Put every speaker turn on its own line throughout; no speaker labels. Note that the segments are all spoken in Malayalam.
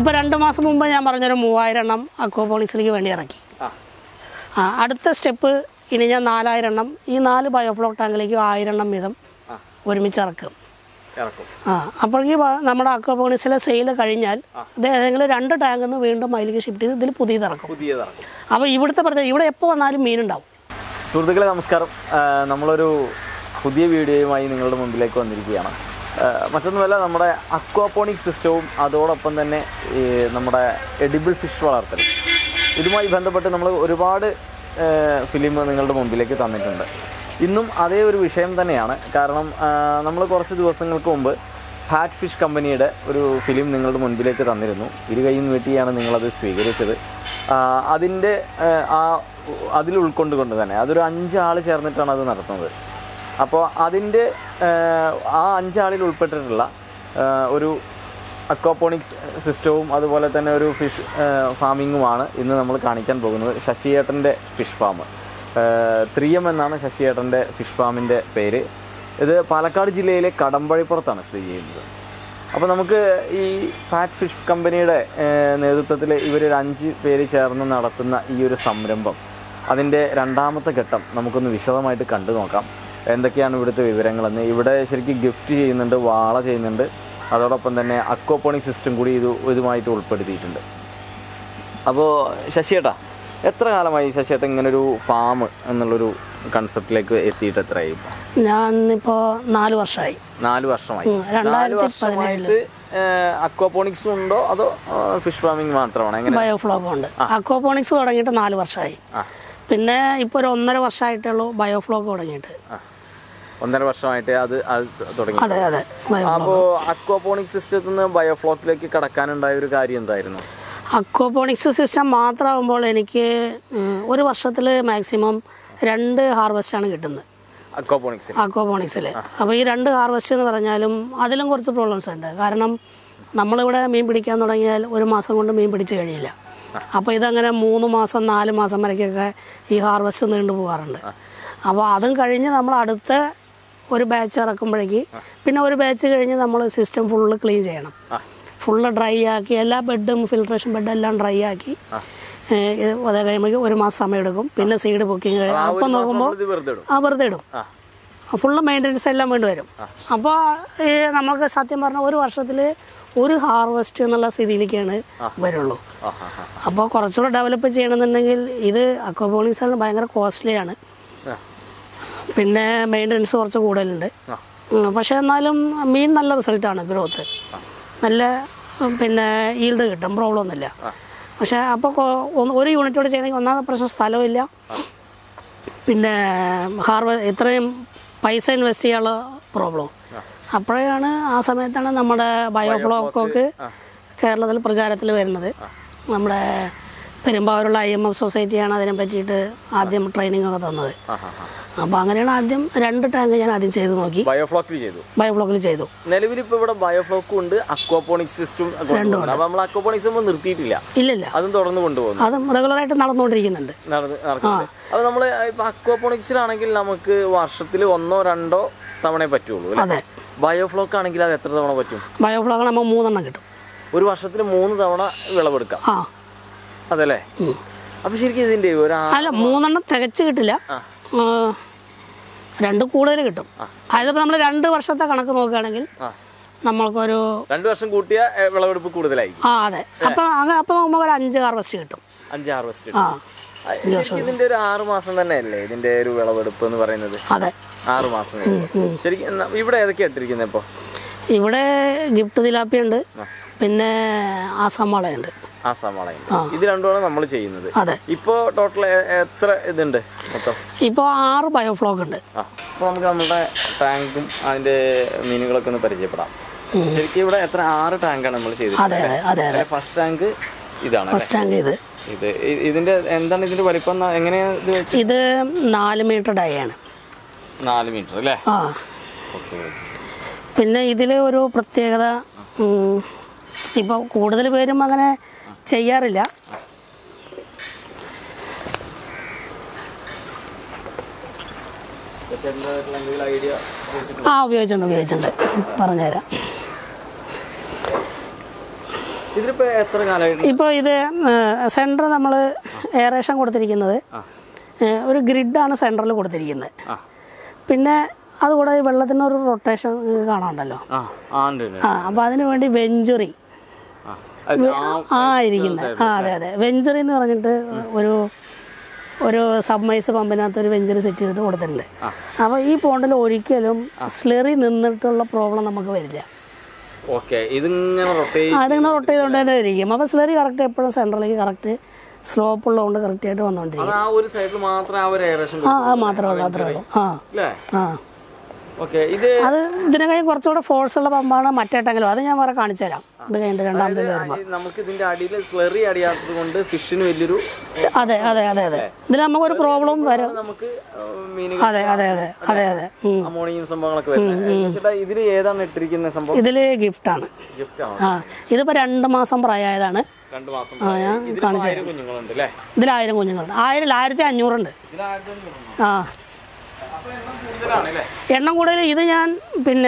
ഇപ്പോൾ രണ്ട് മാസം മുമ്പ് ഞാൻ പറഞ്ഞൊരു മൂവായിരം എണ്ണം അക്വാപോണിക്സിലേക്ക് വേണ്ടി ഇറക്കി
ആ
ആ അടുത്ത സ്റ്റെപ്പ് ഇനി ഞാൻ നാലായിരം എണ്ണം ഈ നാല് ബയോഫ്ലോക്ക് ടാങ്കിലേക്ക് ആയിരം എണ്ണം വീതം
ആ.
ഒരുമിച്ച് ഇറക്കും
ഇറക്കും
ആ അപ്പോഴേക്ക് വ- നമ്മുടെ അക്വാപോണിക്സിലെ സെയിൽ കഴിഞ്ഞാൽ ഇത് ഏതെങ്കിലും രണ്ട് ടാങ്കിൽ നിന്ന് വീണ്ടും അതിലേക്ക് ഷിഫ്റ്റ് ചെയ്ത് ഇതിൽ പുതിയത് ഇറക്കും
പുതിയത് ഇറക്കും
അപ്പോൾ ഇവിടുത്തെ പ്രത്യേകത ഇവിടെ എപ്പോൾ വന്നാലും മീനുണ്ടാവും
സുഹൃത്തുക്കളെ നമസ്കാരം ആ, നമ്മളൊരു പുതിയ വീഡിയോയുമായി നിങ്ങളുടെ മുമ്പിലേക്ക് വന്നിരിക്കുകയാണ് ആ, മറ്റൊന്നുമല്ല നമ്മുടെ അക്വാപോണിക് സിസ്റ്റവും അതോടൊപ്പം തന്നെ ഈ നമ്മുടെ എഡിബിൾ ഫിഷ് വളർത്തലും ഇതുമായി ബന്ധപ്പെട്ട് നമ്മൾ ഒരുപാട് ഫിലിം നിങ്ങളുടെ മുമ്പിലേക്ക് തന്നിട്ടുണ്ട് ഇന്നും അതേ ഒരു വിഷയം തന്നെയാണ് കാരണം നമ്മൾ കുറച്ച് ദിവസങ്ങൾക്ക് മുമ്പ് ഫാറ്റ് ഫിഷ് കമ്പനിയുടെ ഒരു ഫിലിം നിങ്ങളുടെ മുൻപിലേക്ക് തന്നിരുന്നു ഇരു കൈ നീട്ടിയാണ് നിങ്ങളത് സ്വീകരിച്ചത് ആ, അതിൻ്റെ ആ, ആ അതിൽ ഉൾക്കൊണ്ടുകൊണ്ട് തന്നെ അതൊരു അഞ്ചാൾ ചേർന്നിട്ടാണ് അത് നടത്തുന്നത് അപ്പോൾ അതിൻ്റെ ആ, ആ അഞ്ചാളിൽ ഉൾപ്പെട്ടിട്ടുള്ള ആ, ഒരു അക്വാപോണിക്സ് സിസ്റ്റവും അതുപോലെ തന്നെ ഒരു ഫിഷ് ഫാമിങ്ങുമാണ് ഇന്ന് നമ്മൾ കാണിക്കാൻ പോകുന്നത് ശശിയേട്ടൻ്റെ ഫിഷ് ഫാം ത്രിയം എന്നാണ് ശശിയേട്ടൻ്റെ ഫിഷ് ഫാമിൻ്റെ പേര് ഇത് പാലക്കാട് ജില്ലയിലെ കടമ്പഴിപ്പുറത്താണ് സ്ഥിതി ചെയ്യുന്നത് അപ്പോൾ നമുക്ക് ഈ ഫാറ്റ് ഫിഷ് കമ്പനിയുടെ നേതൃത്വത്തിൽ ഇവരൊരു അഞ്ച് പേര് ചേർന്ന് നടത്തുന്ന ഈ ഒരു സംരംഭം അതിൻ്റെ രണ്ടാമത്തെ ഘട്ടം നമുക്കൊന്ന് വിശദമായിട്ട് കണ്ടു നോക്കാം എന്തൊക്കെയാണ് ഇവിടുത്തെ വിവരങ്ങളെന്ന് ഇവിടെ ശരിക്കും ഗിഫ്റ്റ് ചെയ്യുന്നുണ്ട് വാള ചെയ്യുന്നുണ്ട് അതോടൊപ്പം തന്നെ അക്വപോണിക് സിസ്റ്റം കൂടി ഇത് ഇതുമായിട്ട് ഉൾപ്പെടുത്തിയിട്ടുണ്ട് അപ്പോൾ ശശിയേട്ടാ എത്ര കാലമായി ശശിയേട്ടൻ ഇങ്ങനൊരു ഫാം എന്നുള്ളൊരു കൺസെപ്റ്റിലേക്ക് എത്തിയിട്ട് എത്രയായി ഇപ്പോൾ
ഞാൻ ഇപ്പോൾ നാല് വർഷമായി
നാല് വർഷമായി
ഉം,
നാല്
രണ്ടായിരത്തി
വർഷമായിട്ട് അക്വാപോണിക്സ് ഉണ്ടോ അതോ ഫിഷ് ഫാമിംഗ് മാത്രമാണോ എങ്ങനെ
ബയോഫ്ലോക്ക് ഉണ്ട് അക്വാപോണിക്സ് തുടങ്ങിയിട്ട് നാല് വർഷമായി
ആ
പിന്നെ ഇപ്പോൾ ഒരു ഒന്നര വർഷമായിട്ടേ ഉള്ളൂ ബയോഫ്ലോക്ക് തുടങ്ങിയിട്ട്
ആ. ഒന്നര വർഷമായിട്ട് അത് അത് തുടങ്ങി
അതെ അതെ ബയോ
അപ്പോൾ അക്വാപോണിക് സിസ്റ്റത്തിൽ നിന്ന് ബയോഫ്ലോക്കിലേക്ക് കടക്കാനുണ്ടായ ഒരു കാര്യം എന്തായിരുന്നു
അക്വാപോണിക്സ് സിസ്റ്റം മാത്രമാകുമ്പോൾ എനിക്ക് ഉം, ഒരു വർഷത്തിൽ മാക്സിമം രണ്ട് ഹാർവെസ്റ്റാണ് കിട്ടുന്നത്
അക്വാപോണിക്സിൽ
അക്വാപോണിക്സിൽ അപ്പോൾ ഈ രണ്ട് ഹാർവെസ്റ്റ് എന്ന് പറഞ്ഞാലും അതിലും കുറച്ച് പ്രോബ്ലംസ് ഉണ്ട് കാരണം നമ്മളിവിടെ മീൻ പിടിക്കാൻ തുടങ്ങിയാൽ ഒരു മാസം കൊണ്ട് മീൻ പിടിച്ച് കഴിയില്ല അപ്പോൾ ഇതങ്ങനെ മൂന്ന് മാസം നാല് മാസം വരയ്ക്കൊക്കെ ഈ ഹാർവെസ്റ്റ് നീണ്ടു പോകാറുണ്ട് അപ്പോൾ അതും കഴിഞ്ഞ് നമ്മൾ അടുത്ത ഒരു ബാച്ച് ഇറക്കുമ്പോഴേക്ക് പിന്നെ ഒരു ബാച്ച് കഴിഞ്ഞ് നമ്മൾ സിസ്റ്റം ഫുള്ള് ക്ലീൻ ചെയ്യണം
ആ.
ഫുള്ള് ഡ്രൈ ആക്കി എല്ലാ ബെഡും ഫിൽട്രേഷൻ ബെഡും എല്ലാം ഡ്രൈ ആക്കി ഏഹ് ഇത് അതേ കഴിയുമ്പോൾ ഒരു മാസം സമയം എടുക്കും പിന്നെ സീഡ് ബുക്കിംഗ്
ആ ഒരു
അപ്പം
മാസം
നോക്കുമ്പോൾ
നമ്മളിത് വെറുതെ ഇടും
ആ വെറുതെ ഇടും
ആ
ഫുള്ള് മെയിൻ്റനൻസ് എല്ലാം വേണ്ടി വരും അപ്പോൾ ഈ നമുക്ക് സത്യം പറഞ്ഞാൽ ഒരു വർഷത്തിൽ ഒരു ഹാർവെസ്റ്റ് എന്നുള്ള സ്ഥിതിയിലേക്കാണ് വരുള്ളൂ
ആ ആ ആ
അപ്പോൾ കുറച്ചുകൂടെ ഡെവലപ്പ് ചെയ്യണമെന്നുണ്ടെങ്കിൽ ഇത് അക്വപോണിക്സ് ഭയങ്കര കോസ്റ്റ്ലിയാണ്
ആ.
പിന്നെ മെയിൻ്റനൻസ് കുറച്ച് കൂടുതലുണ്ട്
ആ.
ഉം, പക്ഷേ എന്നാലും മീൻ നല്ല റിസൾട്ടാണ് ഗ്രോത്ത് നല്ല ഉം, പിന്നെ ഈൽഡ് കിട്ടും പ്രോബ്ലം ഒന്നുമില്ല പക്ഷേ അപ്പോൾ ഒരു യൂണിറ്റോട് ചെയ്യണമെങ്കിൽ ഒന്നാമത്തെ പ്രശ്നം സ്ഥലമില്ല പിന്നെ ഹാർവ ഇത്രയും പൈസ ഇൻവെസ്റ്റ് ചെയ്യാനുള്ള പ്രോബ്ലം അപ്പോഴാണ് ആ സമയത്താണ് നമ്മുടെ ബയോഫ്ലോക്കൊക്കെ കേരളത്തിൽ പ്രചാരത്തിൽ വരുന്നത് നമ്മുടെ പെരുമ്പാവൂരുള്ള ഐ എം എഫ് സൊസൈറ്റിയാണ് അതിനെ പറ്റിയിട്ട് ആദ്യം ട്രെയിനിങ് ഒക്കെ തന്നത്
ആ ആ ആ
അപ്പോൾ അങ്ങനെയാണ് ആദ്യം രണ്ട് ടാങ്ക് ഞാൻ ആദ്യം ചെയ്ത് നോക്കി
ബയോഫ്ലോക്കിൽ ചെയ്തു
ബയോഫ്ലോക്കിൽ ചെയ്തു
നിലവിൽ ഇപ്പൊ ഇവിടെ ബയോഫ്ലോക്കും ഉണ്ട് അക്വാപോണിക് സിസ്റ്റം അപ്പൊ നമ്മൾ അക്വാപോണിക്സ് നമ്മൾ നിർത്തിയിട്ടില്ല
ഇല്ലില്ല
അതും തുടർന്ന് കൊണ്ടുപോകുന്നു
അതും റെഗുലറായിട്ട് നടന്നുകൊണ്ടിരിക്കുന്നുണ്ട്
നടന്ന് നടക്കുന്നുണ്ട് അപ്പൊ നമ്മള് ഇപ്പൊ അക്വാപോണിക്സിലാണെങ്കിൽ നമുക്ക് വർഷത്തിൽ ഒന്നോ രണ്ടോ തവണ പറ്റുള്ളൂ അല്ലേ
അതെ
ബയോഫ്ലോക്ക് ആണെങ്കിൽ അത് എത്ര തവണ പറ്റും
ബയോഫ്ലോക്ക് നമുക്ക് മൂന്നെണ്ണം കിട്ടും
ഒരു വർഷത്തിൽ മൂന്ന് തവണ വിളവെടുക്കാം
ആ
അതല്ലേ
ഉം.
അപ്പൊ ശരിക്കും ഇതിന്റെ ഒരു ആ-
അല്ല മൂന്നെണ്ണം തികച്ച് കിട്ടില്ല
ആ.
ആ, രണ്ട് കൂടുതൽ കിട്ടും അതായത് നമ്മൾ രണ്ട് വർഷത്തെ കണക്ക് നോക്കുകയാണെങ്കിൽ
ആ.
നമ്മൾക്കൊരു
രണ്ടു വർഷം കൂട്ടിയ ഏ, വിളവെടുപ്പ് കൂടുതലായിരിക്കും
ആ അതെ അപ്പം അങ്ങ് അപ്പം നമുക്കൊരു അഞ്ച് ഹാർവെസ്റ്റ് കിട്ടും
അഞ്ച് ഹാർവെസ്റ്റ്
ആ
ശരിക്കും ഇതിന്റെ ഒരു ആറ് മാസം തന്നെയല്ലേ ഇതിന്റെ ഒരു വിളവെടുപ്പ് എന്ന് പറയുന്നത്
അതെ
ആറ് മാസം കഴിയും. ശരിക്കും എന്നാ- ഇവിടെ ഏതൊക്കെയാ ഇട്ടിരിക്കുന്നത് ഇപ്പൊ
ഇവിടെ ഗിഫ്റ്റ് തിലാപ്പിയുണ്ട് പിന്നെ ആസാം വാളയുണ്ട്
ആസാം വളയുണ്ട് ഇത് രണ്ടുമാണ് നമ്മൾ ചെയ്യുന്നത്
അതെ
ഇപ്പോ ടോട്ടൽ എത്ര ഇതുണ്ട് മൊത്തം
ഇപ്പോൾ ആറ് ബയോഫ്ലോക്ക് ഉണ്ട്
ആ അപ്പോൾ നമുക്ക് നമ്മുടെ ടാങ്കും അതിന്റെ മീനുകളൊക്കെ ഒന്ന് പരിചയപ്പെടാം ശരിക്കും ഇവിടെ എത്ര ആറ് ടാങ്കാണ് നമ്മൾ ചെയ്തത്
അതെ അതെ അതെ അതെ
ഫസ്റ്റ് ടാങ്ക് ഇതാണ് അല്ലേ?
ഫസ്റ്റ് ടാങ്ക് ഇത്
ഇത് ഇ- ഇതിന്റെ എന്താണ് ഇതിന്റെ വലിപ്പം എന്നാ- എങ്ങനെയാ ഇത് വെച്ച്
ഇത് നാല് മീറ്റർ ഡൈ ആണ്
നാല് മീറ്റർ അല്ലേ
ആ
ഓക്കെ
പിന്നെ ഇതിൽ ഒരു പ്രത്യേകത ഇപ്പോൾ കൂടുതൽ പേരും അങ്ങനെ ചെയ്യാറില്ല
ഐഡിയ
ആ ഉപയോഗിച്ചിട്ടുണ്ട് ഉപയോഗിച്ചിട്ടുണ്ട് പറഞ്ഞുതരാം
ഇതിൽ ഇതിപ്പോ എത്ര കാലമായിട്ട്
ഇപ്പോൾ ഇത് സെൻറ്റർ നമ്മൾ എയറേഷൻ കൊടുത്തിരിക്കുന്നത് ഏഹ്, ഒരു ഗ്രിഡാണ് സെൻറ്ററിൽ കൊടുത്തിരിക്കുന്നത്
ആ
പിന്നെ അതുകൂടാതെ ഈ വെള്ളത്തിനൊരു റൊട്ടേഷൻ കാണാണ്ടല്ലോ
ആ ആ ഉണ്ട് ഉണ്ട്.
ആ അപ്പോൾ അതിന് വേണ്ടി വെഞ്ചുറി
ആ അത് ആ
ആ ഇരിക്കുന്നത് ആ അതെ അതെ വെഞ്ചുറി എന്ന് പറഞ്ഞിട്ട് ഒരു ഒരു സബ്മൈസ് പമ്പിനകത്ത് ഒരു വെഞ്ചുറി സെറ്റ് ചെയ്തിട്ട് കൊടുത്തിട്ടുണ്ട് അപ്പോൾ ഈ പോണ്ടിൽ ഒരിക്കലും സ്ലെറി നിന്നിട്ടുള്ള പ്രോബ്ലം നമുക്ക് വരില്ല
ഓക്കെ ഇതിങ്ങനെ റൊട്ടേറ്റ്
ആ അതിങ്ങനെ റൊട്ട് ചെയ്തുകൊണ്ട് തന്നെ ഇരിക്കും അപ്പോൾ സ്ലെറി കറക്റ്റ് എപ്പോഴും സെൻറ്ററിലേക്ക് കറക്റ്റ് സ്ലോപ്പ് ഉള്ളതുകൊണ്ട് കറക്റ്റ് ആയിട്ട് വന്നുകൊണ്ടിരിക്കും
അത് ആ ഒരു സൈഡിൽ മാത്രമേ ആ ഒരു ഏകദേശം
ആ അത് മാത്രമേ ഉള്ളൂ അത്രേ ഉള്ളൂ ആ
അല്ലേ
ആ
ഓക്കെ ഇത്
അത് ഇതിനെ കഴിഞ്ഞ് കുറച്ചുകൂടെ ഫോഴ്സ് ഉള്ള പമ്പാണ് മറ്റേ ടാങ്കിലും അത് ഞാൻ വേറെ കാണിച്ചു തരാം ഇത് കഴിഞ്ഞിട്ട് രണ്ടാമത്തെ വരുമ്പോൾ
നമുക്ക് ഇതിന്റെ അടിയിൽ സ്ലറി അടിയാത്തത് കൊണ്ട് ഫിഷിന് വലിയൊരു
അതെ അതെ അതെ അതെ ഇതിൽ നമുക്കൊരു പ്രോബ്ലം വരും
നമുക്ക് മീനുകൾ
അതെ അതെ അതെ അതെ അതെ ഉം.
അമോണിയം സംഭവങ്ങളൊക്കെ വരുന്നത് ചേട്ടാ ഇതിൽ ഏതാണ് ഇട്ടിരിക്കുന്ന സംഭവം
ഇതിൽ ഗിഫ്റ്റാണ്
ഗിഫ്റ്റ് ആണ്
ആ ഇതിപ്പോൾ രണ്ട് മാസം പ്രായമായതാണ്
രണ്ട് മാസം
ആ ഞാൻ
ഇതിൽ ആയിരം കുഞ്ഞുങ്ങളുണ്ട് അല്ലേ
ഇതിൽ ആയിരം കുഞ്ഞുങ്ങളുണ്ട് ആയിരം ഇല്ല, ആയിരത്തി അഞ്ഞൂറുണ്ട്
ഇതിൽ ആയിരത്തി അഞ്ഞൂറ്
ആ
അപ്പൊ എണ്ണം കൂടുതലാണ് അല്ലേ
എണ്ണം കൂടുതൽ ഇത് ഞാൻ പിന്നെ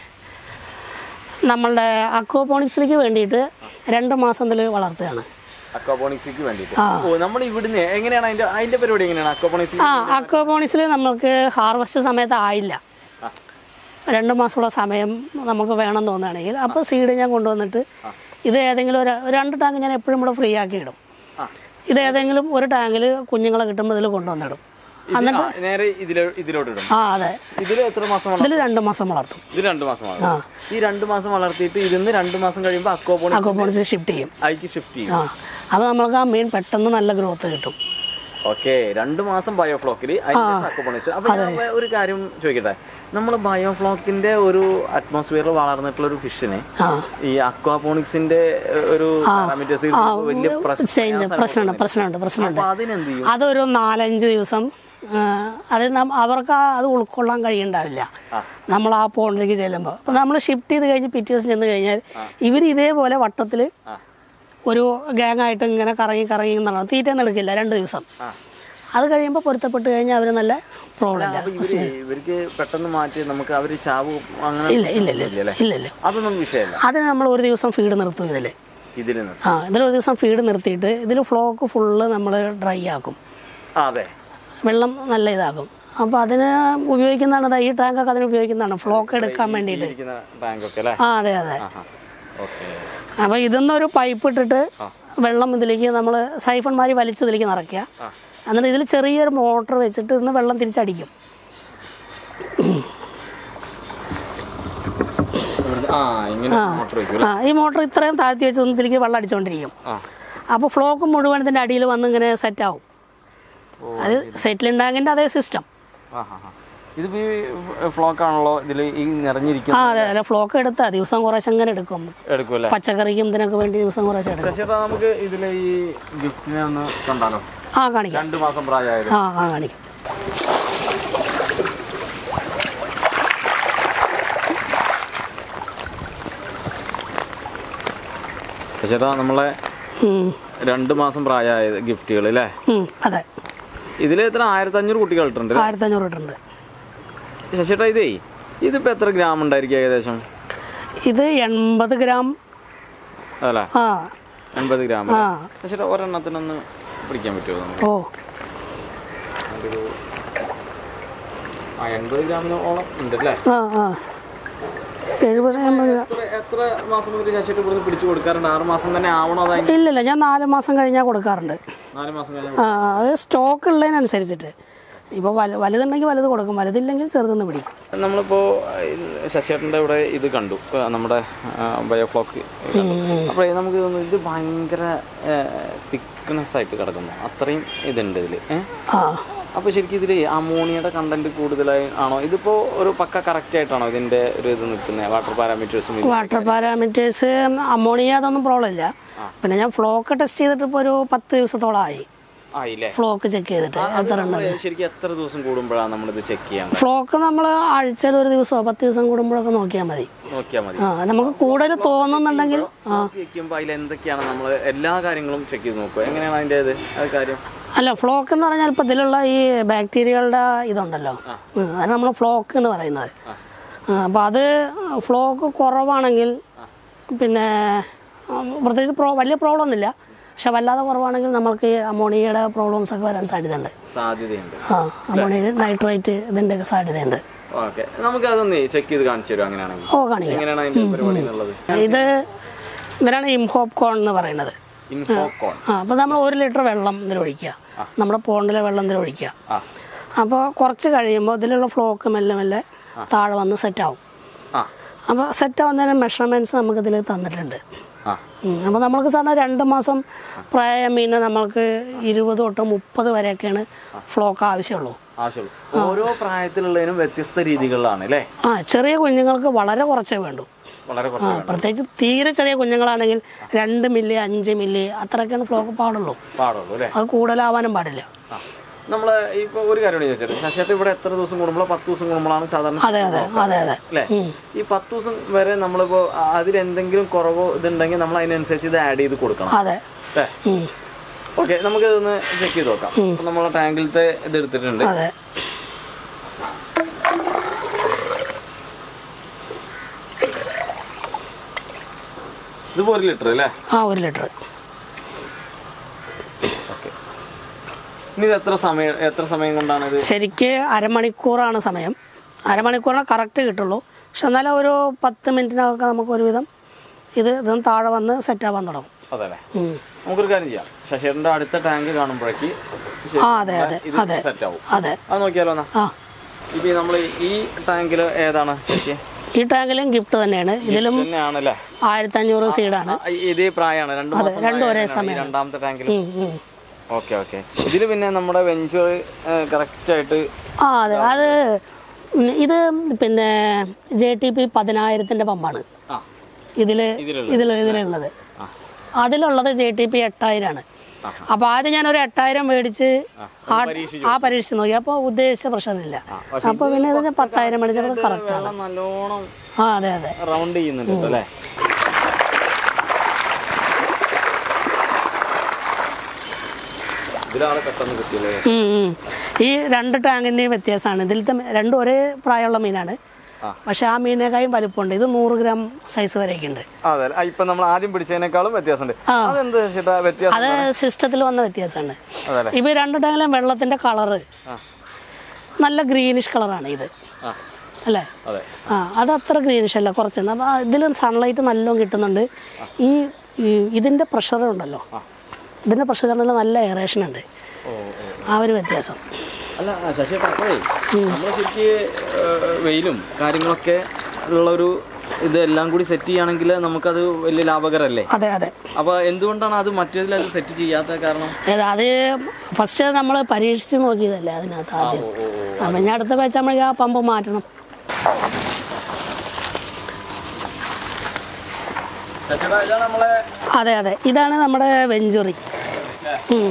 നമ്മളുടെ അക്വപോണിക്സിലേക്ക് വേണ്ടിയിട്ട് രണ്ട് മാസം ഇതിൽ വളർത്തുകയാണ്
അക്വാപോണിക്സിക്ക് വേണ്ടിയിട്ട് ഓ നമ്മൾ ഇവിടുന്ന് എങ്ങനെയാണ് അതിന്റെ അതിന്റെ പരിപാടി എങ്ങനെയാണ് അക്വാപോണിക്സ്
ആ അക്വപോണിക്സിൽ നമുക്ക് ഹാർവസ്റ്റ് സമയത്ത് ആയില്ല രണ്ട് മാസമുള്ള സമയം നമുക്ക് വേണം തോന്നുകയാണെങ്കിൽ അപ്പോൾ സീഡ് ഞാൻ കൊണ്ടുവന്നിട്ട് ഇത് ഏതെങ്കിലും ഒരു ഒരു രണ്ട് ടാങ്ക് ഞാൻ എപ്പോഴും ഇവിടെ ഫ്രീ ആക്കി ഇടും
ആ.
ഇത് ഏതെങ്കിലും ഒരു ടാങ്കിൽ കുഞ്ഞുങ്ങളെ കിട്ടുമ്പോൾ ഇതിൽ കൊണ്ടുവന്നിടും
നേരെ ഇതിലോ ഇതിലോട്ട് ഇടും
ആ അതെ
ഇതിൽ എത്ര മാസം വളർത്തും
ഇതിൽ രണ്ട് മാസം വളർത്തും
ഇത് രണ്ട് മാസം വളർത്തും ഈ രണ്ട് മാസം വളർത്തിയിട്ട് ഇതിന്ന് രണ്ട് മാസം കഴിയുമ്പോൾ അക്വാപോണിക്സ്
അക്വപോണിക്സിൽ ഷിഫ്റ്റ് ചെയ്യും
അതിക്ക് ഷിഫ്റ്റ് ചെയ്യും
ആ അപ്പോൾ നമ്മൾക്ക് ആ മീൻ പെട്ടെന്ന് നല്ല ഗ്രോത്ത് കിട്ടും
ഓക്കെ രണ്ട് മാസം ബയോഫ്ലോക്കിൽ അതിന്റെ അക്വാപോണിക്സ് അപ്പൊ ഞാൻ ഒരു കാര്യം ചോദിക്കട്ടെ നമ്മൾ ബയോഫ്ലോക്കിന്റെ ഒരു അറ്റ്മോസ്ഫിയറിൽ വളർന്നിട്ടുള്ള ഒരു ഫിഷിനെ
ആ
ഈ അക്വാപോണിക്സിന്റെ ഒരു പാരാമീറ്റേഴ്സ് വലിയ
ചേഞ്ച് പ്രശ്നമുണ്ട് പ്രശ്നമുണ്ട് പ്രശ്നമുണ്ട്
അപ്പൊ അതിനെന്ത് ചെയ്യും
അതൊരു നാലഞ്ച് ദിവസം ആ, അത് നം- അവർക്ക് ആ അത് ഉൾക്കൊള്ളാൻ കഴിയുണ്ടാവില്ല നമ്മൾ ആ പോണ്ടിലേക്ക് ചെല്ലുമ്പോൾ അപ്പോൾ നമ്മൾ ഷിഫ്റ്റ് ചെയ്ത് കഴിഞ്ഞ് പിറ്റേ ദിവസം ചെന്ന് കഴിഞ്ഞാൽ ഇവർ ഇതേപോലെ വട്ടത്തിൽ
ആ.
ഒരു ഗ്യാങ് ആയിട്ട് ഇങ്ങനെ കറങ്ങി കറങ്ങി നടക്കും തീറ്റ എടുക്കില്ല രണ്ട് ദിവസം
ആ.
അത് കഴിയുമ്പോൾ പൊരുത്തപ്പെട്ട് കഴിഞ്ഞാൽ അവർ നല്ല പ്രോബ്ലം ഇല്ല
അപ്പൊ ഇവര് ഇവർക്ക് പെട്ടെന്ന് മാറ്റി നമുക്ക് അവര് ചാവ് അങ്ങനെ
ഇല്ല ഇല്ല ഇല്ല
ഇല്ലല്ലേ?
ഇല്ല ഇല്ല
അതൊന്നും വിഷയമല്ല
അതിന് നമ്മൾ ഒരു ദിവസം ഫീഡ് നിർത്തും ഇതിൽ
ഇതിൽ നിന്ന്
ആ ഇതിൽ ഒരു ദിവസം ഫീഡ് നിർത്തിയിട്ട് ഇതിൽ ഫ്ലോക്ക് ഫുള്ള് നമ്മൾ ഡ്രൈ ആക്കും
ആ, അതെ
വെള്ളം നല്ല ഇതാകും അപ്പോൾ അതിന് ഉപയോഗിക്കുന്നതാണ് ദാ ഈ ടാങ്കൊക്കെ അതിന് ഉപയോഗിക്കുന്നതാണ് ഫ്ലോക്ക് എടുക്കാൻ വേണ്ടിയിട്ട്
ഇരിക്കുന്ന ടാങ്ക് ഒക്കെ അല്ലേ
ആ അതെ അതെ
ഓക്കെ
അപ്പോൾ ഇതിന്നൊരു പൈപ്പ് ഇട്ടിട്ട് വെള്ളം ഇതിലേക്ക് നമ്മൾ സൈഫൺമാരി വലിച്ച് ഇതിലേക്ക് നിറയ്ക്കുക എന്നിട്ട് ഇതിൽ ചെറിയൊരു മോട്ടർ വെച്ചിട്ട് ഇന്ന് വെള്ളം തിരിച്ചടിക്കും
ആ ഇങ്ങനെ മോട്ടർ വെക്കും
ആ ഈ മോട്ടർ ഇത്രയും താഴ്ത്തി വെച്ച് ഒന്ന് ഇതിലേക്ക് വെള്ളം അടിച്ചുകൊണ്ടിരിക്കും
ആ
അപ്പോൾ ഫ്ലോക്ക് മുഴുവൻ ഇതിൻ്റെ അടിയിൽ വന്ന് ഇങ്ങനെ സെറ്റാവും അത് സെറ്റിൽ ടാങ്കിൻ്റെ അതേ സിസ്റ്റം
ആ ആ ആ. ഇതിപ്പോ ഈ ഫ്ലോക്ക് ആണല്ലോ ഇതിൽ ഈ നിറഞ്ഞിരിക്കും
ആ അതെ അതെ ഫ്ലോക്ക് എടുത്താൽ ദിവസം കുറേശ്ശെ അങ്ങനെ എടുക്കും
എടുക്കുമല്ലേ
പച്ചക്കറിക്കും ഇതിനൊക്കെ വേണ്ടി ദിവസം കുറേശ്ശെ എടുക്കും
ശശിയേട്ടാ നമുക്ക് ഇതിലെ ഈ ഗിഫ്റ്റിനെ ഒന്ന് കണ്ടാലോ
ആ കാണിക്കാം
രണ്ട് മാസം പ്രായമായത്
ആ ആ കാണിക്കാം
ശശിയേട്ടാ നമ്മളെ
ഉം,
രണ്ട് മാസം പ്രായമായത് ഗിഫ്റ്റുകൾ അല്ലേ
ഉം, അതെ
ഇതിൽ എത്ര ആയിരത്തി അഞ്ഞൂറ് കുട്ടികൾ ഇട്ടുണ്ട്
ആയിരത്തി അഞ്ഞൂറ് ഇട്ടുണ്ട്
ശശിയേട്ടാ ഇതേ ഇതിപ്പോ എത്ര ഗ്രാം ഉണ്ടായിരിക്കും ഏകദേശം
ഇത് എൺപത് ഗ്രാം
അതല്ലേ
ആ
എൺപത് ഗ്രാം
ആ
ശശിയേട്ടാ ഒരെണ്ണത്തിനൊന്ന് പിടിക്കാൻ പറ്റുമോ നമുക്ക്
ഓ
ഒരു ആ എൺപത് ഗ്രാമിനോളം ഉണ്ട് അല്ലേ
ആ ആ എഴുപത് എൺപത് ഗ്രാം
എത്ര എത്ര മാസം മുതൽ ശശിയേട്ട് ഇവിടുന്ന് പിടിച്ചു കൊടുക്കാറുണ്ട് ആറ് മാസം തന്നെ ആവണോ അതാ
ഇല്ലില്ല ഞാൻ നാല് മാസം കഴിഞ്ഞാൽ കൊടുക്കാറുണ്ട്
നാല് മാസം കഴിഞ്ഞാൽ
ആ അത് സ്റ്റോക്ക് ഉള്ളതിനനുസരിച്ചിട്ട് ഇപ്പോൾ വല വലുതുണ്ടെങ്കിൽ വലുത് കൊടുക്കും വലുതില്ലെങ്കിൽ ചെറുതെന്ന് പിടിക്കും
നമ്മളിപ്പോ ശശിയേട്ടൻ്റെ ഇവിടെ ഇത് കണ്ടു ആ, നമ്മുടെ ബയോഫ്ലോക്ക് അപ്പോൾ നമുക്ക് തോന്നുന്നു ഇത് ഭയങ്കര തിക്നെസ് ആയിട്ട് കിടക്കുന്നു അത്രയും ഇതുണ്ട് ഇതിൽ
ആ
അപ്പോൾ ശരിക്കും ഇതിൽ അമോണിയയുടെ കണ്ടന്റ് കൂടുതലായി ആണോ ഇതിപ്പോ ഒരു പക്ക കറക്റ്റ് ആയിട്ടാണോ ഇതിന്റെ ഒരു ഇത് നിൽക്കുന്നത് വാട്ടർ പാരാമീറ്റേഴ്സും
വാട്ടർ പാരാമീറ്റേഴ്സ് അമോണിയ അതൊന്നും പ്രോബ്ലം ഇല്ല പിന്നെ ഞാൻ ഫ്ലോക്ക് ടെസ്റ്റ് ചെയ്തിട്ട് ഇപ്പോൾ ഒരു പത്ത് ദിവസത്തോളം ആയി
ആയില്ലേ
ഫ്ലോക്ക് ചെക്ക് ചെയ്തിട്ട് എത്ര ഉണ്ട്
നമ്മള് ശരിക്കും എത്ര ദിവസം കൂടുമ്പോഴാണ് നമ്മളിത് ചെക്ക് ചെയ്യാൻ
ഫ്ലോക്ക് നമ്മൾ ആഴ്ചയിൽ ഒരു ദിവസമോ പത്ത് ദിവസം കൂടുമ്പോഴൊക്കെ നോക്കിയാൽ മതി
നോക്കിയാൽ മതി
ആ നമുക്ക് കൂടുതൽ തോന്നുന്നുണ്ടെങ്കിൽ ആ
വെക്കുമ്പോൾ അതിൽ എന്തൊക്കെയാണ് നമ്മൾ എല്ലാ കാര്യങ്ങളും ചെക്ക് ചെയ്ത് നോക്കുക എങ്ങനെയാണ് അതിൻ്റെ ഇത് അത് കാര്യം
അല്ല ഫ്ലോക്ക് എന്ന് പറഞ്ഞാൽ ഇപ്പം ഇതിലുള്ള ഈ ബാക്ടീരിയകളുടെ ഇതുണ്ടല്ലോ ഉം, അത് നമ്മൾ ഫ്ലോക്ക് എന്ന് പറയുന്നത് അപ്പം അത് ഫ്ലോക്ക് കുറവാണെങ്കിൽ പിന്നെ ഉം, പ്രത്യേകിച്ച് പ്രോ വലിയ പ്രോബ്ലം ഒന്നുമില്ല പക്ഷെ വല്ലാതെ കുറവാണെങ്കിൽ നമ്മൾക്ക് ഈ അമോണിയയുടെ പ്രോബ്ലംസ് ഒക്കെ വരാൻ സാധ്യതയുണ്ട്
സാധ്യതയുണ്ട്
ആ അമോണിയ നൈട്രേറ്റ് ഇതിൻ്റെയൊക്കെ സാധ്യതയുണ്ട്
ഓക്കെ നമുക്ക് അതൊന്ന് ചെക്ക് ചെയ്ത് കാണിച്ചു തരും അങ്ങനെയാണെങ്കിൽ
ഓ കാണിക്കാം
എങ്ങനെയാണ് അതിന്റെ പരിപാടി എന്നുള്ളത്
ഇത് ഇതിനാണ് ഇംഹോപ്പ് കോൺ എന്ന് പറയുന്നത്
ഇൻഫോകോൺ
ആ അപ്പോൾ നമ്മൾ ഒരു ലിറ്റർ വെള്ളം ഇതിൽ ഒഴിക്കുക നമ്മുടെ പോണ്ടിലെ വെള്ളം ഇതിൽ ഒഴിക്കുക
ആ
അപ്പോൾ കുറച്ച് കഴിയുമ്പോൾ ഇതിലുള്ള ഫ്ലോക്ക് മെല്ലെ മെല്ലെ താഴെ വന്ന് സെറ്റാവും
ആ
അപ്പോൾ സെറ്റ് ആവുന്നതിന് മെഷർമെൻറ്റ്സ് നമുക്കിതിൽ തന്നിട്ടുണ്ട്
ആ
അപ്പോൾ നമ്മൾക്ക് സാറിന് രണ്ട് മാസം പ്രായ മീന് നമ്മൾക്ക് ഇരുപത് തൊട്ട് മുപ്പത് വരെയൊക്കെയാണ് ഫ്ലോക്ക് ആവശ്യമുള്ളൂ
ആവശ്യമുള്ളൂ ഓരോ പ്രായത്തിലുള്ളതിനും വ്യത്യസ്ത രീതികളിലാണ് അല്ലേ
ആ ചെറിയ കുഞ്ഞുങ്ങൾക്ക് വളരെ കുറച്ചേ വേണ്ടൂ
വളരെ
ആ
കുറച്ച്
പ്രത്യേകിച്ച് തീരെ ചെറിയ കുഞ്ഞുങ്ങളാണെങ്കിൽ രണ്ട് മില്ലി അഞ്ച് മില്ലി അത്രയൊക്കെയാണ് ഫ്ലോക്ക് പാടുള്ളൂ
പാടുള്ളൂ അല്ലേ
അത് കൂടുതലാവാനും പാടില്ല
ആ നമ്മൾ ഇപ്പൊ ഒരു കാര്യം കൂടി ചോദിച്ചത് ശശിയേട്ടൻ ഇവിടെ എത്ര ദിവസം കൂടുമ്പോഴോ പത്ത് ദിവസം കൂടുമ്പോഴാണ് സാധാരണ
അതെ അതെ അതെ അതെ
അല്ലേ ഈ പത്ത് ദിവസം വരെ നമ്മളിപ്പോ അതിലെന്തെങ്കിലും കുറവോ ഇതുണ്ടെങ്കിൽ നമ്മൾ അതിനനുസരിച്ച് ഇത് ആഡ് ചെയ്ത് കൊടുക്കണം
അതെ
അല്ലേ
ഉം.
ഓക്കെ നമുക്ക് ഇതൊന്ന് ചെക്ക് ചെയ്ത് നോക്കാം അപ്പൊ നമ്മളെ ടാങ്കിലത്തെ ഇത് എടുത്തിട്ടുണ്ട്
അതെ
ഇതിപ്പോ ഒരു ലിറ്റർ അല്ലേ
ആ ഒരു ലിറ്റർ
ഓക്കെ ഇനി ഇത് എത്ര സമയം എത്ര സമയം കൊണ്ടാണ് ഇത്
ശരിക്ക് അരമണിക്കൂറാണ് സമയം അരമണിക്കൂറിന് കറക്റ്റ് കിട്ടുള്ളൂ പക്ഷെ എന്നാലും ഒരു പത്ത് മിനിറ്റിനൊക്കെ നമുക്ക് ഒരുവിധം ഇത് ഇതും താഴെ വന്ന് സെറ്റ് ആവാൻ തുടങ്ങും
അതെ അല്ലേ
ഉം.
നമുക്കൊരു കാര്യം ചെയ്യാം ശശിയേട്ടൻ്റെ അടുത്ത ടാങ്ക് കാണുമ്പോഴേക്ക്
ആ അതെ അതെ
ഇത്
അതെ
സെറ്റ് ആവും
അതെ
അത് നോക്കിയാലോ എന്നാ
ആ
ഇപ്പൊ നമ്മൾ ഈ ടാങ്കിൽ ഏതാണ് ശരിക്ക്
ഈ ടാങ്കിലും ഗിഫ്റ്റ് തന്നെയാണ് ഇതിലും
തന്നെയാണല്ലേ
ആയിരത്തി അഞ്ഞൂറ് സീഡാണ്
ആ, ഇതേ പ്രായമാണ് രണ്ട് മാസം
രണ്ടും ഒരേ
പ്രായമാണ് ഈ രണ്ടാമത്തെ ടാങ്കിൽ
ഉം, ഉം.
ഓക്കെ ഓക്കെ ഇതിൽ പിന്നെ നമ്മുടെ വെഞ്ചർ കറക്റ്റ് ആയിട്ട്
ആ അതെ അത് ഉം, ഇത് പിന്നെ ജെ ടി പി പതിനായിരത്തിൻ്റെ പമ്പാണ്
ആ
ഇതിൽ
ഇതിലുള്ള
ഇതിൽ ഇതിലുള്ളത് അതിലുള്ളത് ജെ ടി പി എട്ടായിരമാണ് അപ്പോൾ ആദ്യം ഞാനൊരു എട്ടായിരം മേടിച്ച് ആ ആ പരീക്ഷിച്ച് നോക്കി അപ്പോൾ ഉദ്ദേശിച്ച പ്രഷറില്ല അപ്പോൾ പിന്നെ ഇതിന് പത്തായിരം മേടിച്ചപ്പോൾ കറക്റ്റാണ്
വെള്ളം നല്ലോണം
ആ അതെ അതെ
റൗണ്ട് ചെയ്യുന്നുണ്ട് അല്ലേ ഇതിലാണ് പെട്ടെന്ന് കിട്ടിയല്ലേ
ഉം, ഉം. ഈ രണ്ട് ടാങ്കിൻ്റെയും വ്യത്യാസമാണ് ഇതിലത്തെ മീ- രണ്ടും ഒരേ പ്രായമുള്ള മീനാണ്
ആ.
പക്ഷെ ആ മീനേക്കായും വലിപ്പമുണ്ട് ഇത് നൂറ് ഗ്രാം സൈസ് വരെയൊക്കെ ഉണ്ട്
അതെ ആ, ഇപ്പൊ നമ്മൾ ആദ്യം പിടിച്ചതിനേക്കാളും വ്യത്യാസമുണ്ട്
ആ.
അതെന്ത് ചേട്ടാ വ്യത്യാസം
അത് സിസ്റ്റത്തിൽ വന്ന വ്യത്യാസമാണ്
അതല്ലേ
ഇപ്പൊ ഈ രണ്ട് ടാങ്കിലും വെള്ളത്തിന്റെ കളറ്
ആ
നല്ല ഗ്രീനിഷ് കളറാണ് ഇത്
ആ
അല്ലേ
അതെ
ആ അത് അത്ര ഗ്രീനിഷ് അല്ല കുറച്ചുണ്ട് അപ്പോൾ ഇതിലും സൺലൈറ്റ് നല്ലോണം കിട്ടുന്നുണ്ട് ഈ ഈ ഇതിൻ്റെ പ്രഷർ ഉണ്ടല്ലോ ഇതിൻ്റെ പ്രഷർ കാരണം നല്ല എയറേഷൻ ഉണ്ട്
ഓ ഓ
ആ ഒരു വ്യത്യാസം
അല്ല ശശി അപ്പോഴേ നമ്മൾ ശരിക്ക് ഏഹ്, വെയിലും കാര്യങ്ങളൊക്കെ ഉള്ളൊരു ഇതെല്ലാം കൂടി സെറ്റ് ചെയ്യുകയാണെങ്കിൽ നമുക്കത് വലിയ ലാഭകരമല്ലേ
അതെ അതെ
അപ്പൊ എന്തുകൊണ്ടാണ് അത് മറ്റേതിൽ അത് സെറ്റ് ചെയ്യാത്ത കാരണം
ഏത് അത് ഫസ്റ്റ് നമ്മൾ പരീക്ഷിച്ച് നോക്കിയതല്ലേ അതിനകത്ത് ആദ്യം അപ്പം ഇനി അടുത്ത വെച്ചാൽ നമ്മൾ ആ പമ്പ് മാറ്റണം
ശശിയുടെ ഇതാണ് നമ്മളെ
അതെ അതെ ഇതാണ് നമ്മുടെ വെഞ്ചുറി ഉം.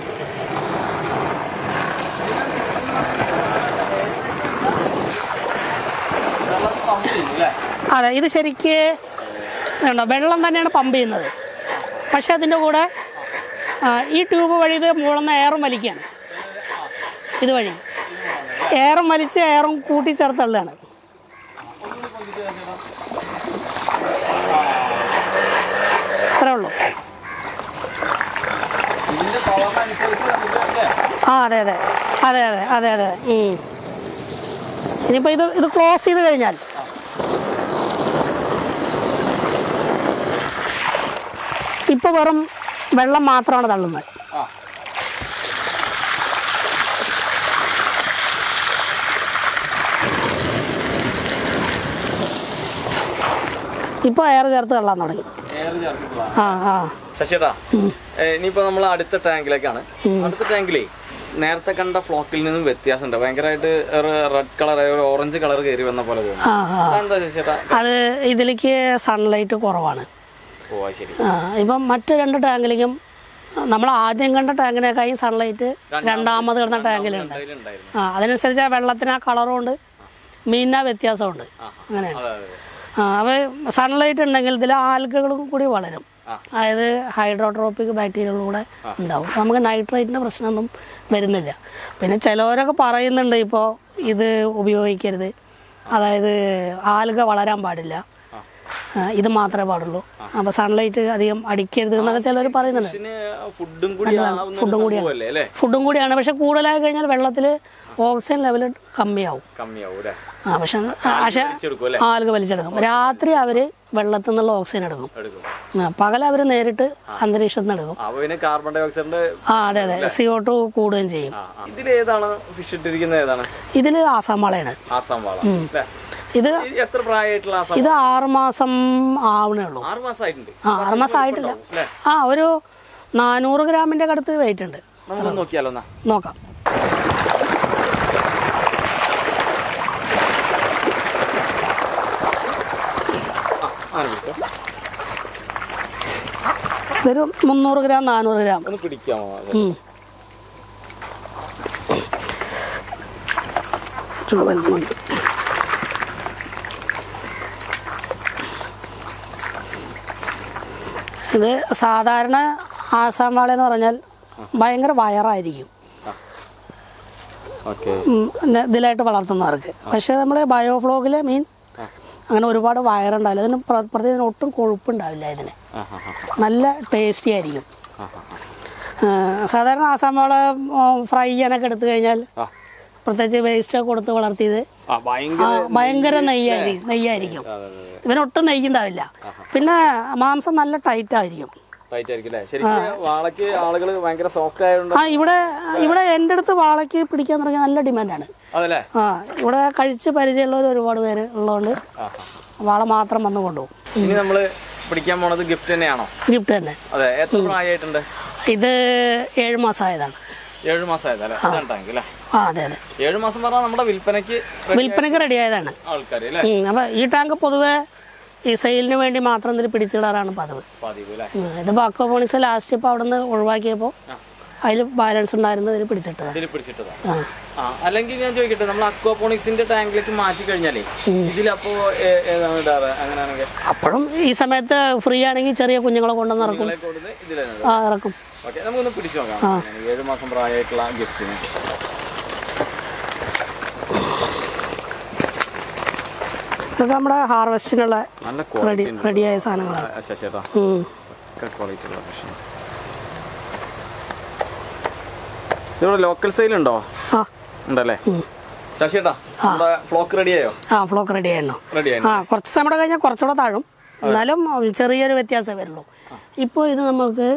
പമ്പ് ചെയ്യും അല്ലേ
അതെ ഇത് ശരിക്ക് ഉണ്ടോ വെള്ളം തന്നെയാണ് പമ്പ് ചെയ്യുന്നത് പക്ഷെ അതിൻ്റെ കൂടെ ആ, ഈ ട്യൂബ് വഴി ഇത് മുകളിൽ നിന്ന് എയറും വലിക്കുകയാണ് ഇത് വഴി എയറും വലിച്ച് എയറും കൂട്ടി ചേർത്തുള്ളതാണ് അത്രേ ഉള്ളൂ
ഇതിന്റെ പവറിനനുസരിച്ച് നമുക്ക് അല്ലേ
ആ അതെ അതെ അതെ അതെ അതെ അതെ ഉം. ഇനിയിപ്പോൾ ഇത് ഇത് ക്ലോസ് ചെയ്ത് കഴിഞ്ഞാൽ ഇപ്പോൾ വെറും വെള്ളം മാത്രമാണ് തള്ളുന്നത്
ആ
ഇപ്പോൾ എയർ ചേർത്ത് തള്ളാൻ തുടങ്ങി
എയർ ചേർത്തിട്ടുള്ള
ആ ആ
ശശിയേട്ടാ ഇനിയിപ്പോ നമ്മൾ അടുത്ത ടാങ്കിലേക്കാണ് അടുത്ത ടാങ്കിലേ നേരത്തെ കണ്ട ഫ്ലോക്കിൽ നിന്നും വ്യത്യാസമുണ്ട് ഭയങ്കരമായിട്ട് റെഡ് കളർ ഒരു ഓറഞ്ച് കളർ കയറി വന്ന പോലെ തോന്നുന്നു
ആ ആ
അതെന്താ ശശിയേട്ടാ
അത് ഇതിലേക്ക് സൺലൈറ്റ് കുറവാണ്
ഓ അത് ശരി
ആ ഇപ്പം മറ്റ് രണ്ട് ടാങ്കിലേക്കും നമ്മൾ ആദ്യം കണ്ട ടാങ്കിനേക്കാളും സൺലൈറ്റ് രണ്ടാമത് കിടന്ന ടാങ്കിലുണ്ട്
അതിലുണ്ടായിരുന്നു
ആ അതിനനുസരിച്ച് ആ വെള്ളത്തിന് ആ കളറും ഉണ്ട് മീനിന് ആ വ്യത്യാസമുണ്ട് അങ്ങനെയാണ്
അതെ അതെ
ആ അപ്പോൾ സൺലൈറ്റ് ഉണ്ടെങ്കിൽ ഇതിൽ ആൽഗകളും കൂടി വളരും
ആ.
അതായത് ഹൈഡ്രോട്രോപ്പിക് ബാക്ടീരിയകളും കൂടെ ഉണ്ടാവും നമുക്ക് നൈട്രേറ്റിൻ്റെ പ്രശ്നമൊന്നും വരുന്നില്ല പിന്നെ ചിലവരൊക്കെ പറയുന്നുണ്ട് ഇപ്പോൾ ഇത് ഉപയോഗിക്കരുത് അതായത് ആൽഗ വളരാൻ പാടില്ല ഇത് മാത്രമേ പാടുള്ളൂ അപ്പോൾ സൺലൈറ്റ് അധികം അടിക്കരുത് എന്നൊക്കെ ചിലർ പറയുന്നുണ്ട്
ഫിഷിന് ഫുഡും കൂടി ആവുന്ന
ഫുഡും
ഒരു
കൂടിയാണ്.
സംഭവമല്ലേ അല്ലേ
ഫുഡും കൂടിയാണ് പക്ഷെ കൂടുതലായി കഴിഞ്ഞാൽ വെള്ളത്തിൽ ഓക്സിജൻ ലെവൽ കമ്മിയാവും
കമ്മിയാവും അല്ലേ
ആ പക്ഷെ പക്ഷെ
വലിച്ചെടുക്കും അല്ലേ
ആളുകൾ വലിച്ചെടുക്കും രാത്രി അവർ വെള്ളത്തിൽ നിന്നുള്ള ഓക്സിജൻ എടുക്കും
എടുക്കും
ആ, പകൽ അവർ നേരിട്ട് അന്തരീക്ഷത്തിൽ നിന്ന് എടുക്കും
അപ്പൊ പിന്നെ കാർബൺ ഡൈ ഓക്സൈഡിന്റെ
ആ അതെ അതെ സി ഒ ടു കൂടുകയും ചെയ്യും
ഇതിൽ ഏതാണ് ഫിഷ് ഇട്ടിരിക്കുന്നത് ഏതാണ്
ഇതിൽ ആസാം വാളയാണ്
ആസാം വാള അല്ലേ
ഇത്
ഇത് എത്ര പ്രായമായിട്ടുള്ള ആസാം
ഇത് ആറുമാസം ആവണേ ഉള്ളൂ
ആറ് മാസമായിട്ടുണ്ട്
ആ ആറുമാസം ആയിട്ടില്ല
അല്ലേ
ആ ഒരു നാനൂറ് ഗ്രാമിൻ്റെ അടുത്ത് വെയിറ്റ് ഉണ്ട്
നമുക്ക് നോക്കിയാലോ എന്നാ
നോക്കാം
അങ്ങനെ പിടിച്ചോ.
ഇതൊരു മുന്നൂറ് ഗ്രാം നാനൂറ് ഗ്രാം
ഒന്ന് പിടിക്കാമോ
ഉം. ചുമ്മാ വരുന്നുണ്ട്. ഇത് സാധാരണ ആസാം വാള എന്ന് പറഞ്ഞാൽ ഭയങ്കര വയറായിരിക്കും
ഓക്കെ
ഉം, പിന്നെ ഇതിലായിട്ട് വളർത്തുന്നവർക്ക് പക്ഷേ നമ്മൾ ബയോഫ്ലോഗിലെ മീൻ അങ്ങനെ ഒരുപാട് വയറുണ്ടാവില്ല ഇതിന് പ്ര- പ്രത്യേകിച്ച് ഇതിന് ഒട്ടും കൊഴുപ്പുണ്ടാവില്ല ഇതിന് നല്ല ടേസ്റ്റി ആയിരിക്കും ആ, സാധാരണ ആസാം വാള ഫ്രൈ ചെയ്യാനൊക്കെ എടുത്തു കഴിഞ്ഞാൽ
ആ
പ്രത്യേകിച്ച് വേസ്റ്റ് കൊടുത്ത് വളർത്തിയത്
ആ ഭയങ്കര
ആ, ഭയങ്കര നെയ്യായിരിക്കും നെയ്യായിരിക്കും
അതെ, അതെ, അതെ.
ഇവനൊട്ടും നെയ്യുണ്ടാവില്ല പിന്നെ മാംസം നല്ല ടൈറ്റ് ആയിരിക്കും
ടൈറ്റ് ആയിരിക്കും അല്ലേ ശരിക്കും വാളയ്ക്ക് ആളുകൾ ഭയങ്കര സോഫ്റ്റ് ആയതുകൊണ്ട്
ആ ഇവിടെ ഇവിടെ എൻ്റെ അടുത്ത് വാളയ്ക്ക് പിടിക്കാൻ തുടങ്ങിയ നല്ല ഡിമാൻഡാണ്
അതല്ലേ
ആ ഇവിടെ കഴിച്ച് പരിചയമുള്ളവർ ഒരുപാട് പേര് ഉള്ളതുകൊണ്ട്
ആ,
വാള മാത്രം വന്ന് കൊണ്ടുപോകും
ഇനി നമ്മള് പിടിക്കാൻ പോണത് ഗിഫ്റ്റ് തന്നെയാണോ
ഗിഫ്റ്റ് തന്നെ
അതെ എത്ര പ്രായമായിട്ടുണ്ട്
ഇത് ഏഴ് മാസമായതാണ്
ഏഴ് മാസമായതല്ലേ അതാണ് ടാങ്ക് അല്ലേ
ആ അതെ അതെ
ഏഴ് മാസം പറഞ്ഞാൽ നമ്മുടെ വിൽപ്പനയ്ക്ക്
വിൽപ്പനയ്ക്ക് റെഡി ആയതാണ്
ആൾക്കാർ അല്ലേ
അപ്പോൾ ഈ ടാങ്ക് പൊതുവെ ഈ സെയിലിന് വേണ്ടി മാത്രം ഇതിൽ പിടിച്ചിടാറാണ് പതിവ്
പതിവ് അല്ലേ
ഉം, ഇത് ബാക്കോപോണിക്സ് ലാസ്റ്റ് ഇപ്പോൾ അവിടെ നിന്ന് ഒഴിവാക്കിയപ്പോൾ അതിൽ ബാലൻസ് ഉണ്ടായിരുന്നത് ഇതിൽ പിടിച്ചിട്ടതാണ്
ഇതിൽ പിടിച്ചിട്ടതാണ്
ആ
ആ അല്ലെങ്കിൽ ഞാൻ ചോദിക്കട്ടെ നമ്മൾ അക്വാപോണിക്സിന്റെ ടാങ്കിലേക്ക് മാറ്റി കഴിഞ്ഞാലേ ഇതിലപ്പോ ഏ- ഏതാണ് ഇടാറ് അങ്ങനെയാണെങ്കിൽ
അപ്പോഴും ഈ സമയത്ത് ഫ്രീ ആണെങ്കിൽ ചെറിയ കുഞ്ഞുങ്ങളെ കൊണ്ടുവന്ന് ഇറക്കും
നിങ്ങളെ കൊടുത്ത് ഇതിലാണ്
ആ ഇറക്കും
ഓക്കെ നമുക്കൊന്ന് പിടിച്ചു നോക്കാം അങ്ങനെ ഏഴ് മാസം പ്രായമായിട്ടുള്ള ഗിഫ്റ്റിന്
ഇതൊക്കെ നമ്മുടെ ഹാർവെസ്റ്റിനുള്ള
നല്ല
റെഡി
ക്വാളിറ്റി
റെഡിയായ സാധനങ്ങളാണ്
ശശേട്ടാ
ഉം.
ഒക്കെ ക്വാളിറ്റി ഉള്ള ഫിഷ് ഇവിടെ ലോക്കൽ സെയിൽ ഉണ്ടോ
ആ
ഉണ്ടല്ലേ ശശിയേട്ടാ നമ്മുടെ ഫ്ലോക്ക് റെഡിയായോ
ആ ഫ്ലോക്ക് റെഡി ആയിരുന്നു
റെഡിയായി
ആ കുറച്ച് സമയം കൂടെ കഴിഞ്ഞാൽ കുറച്ചുകൂടെ താഴും എന്നാലും ചെറിയൊരു വ്യത്യാസമേ വരുള്ളൂ ഇപ്പോൾ ഇത് നമ്മൾക്ക്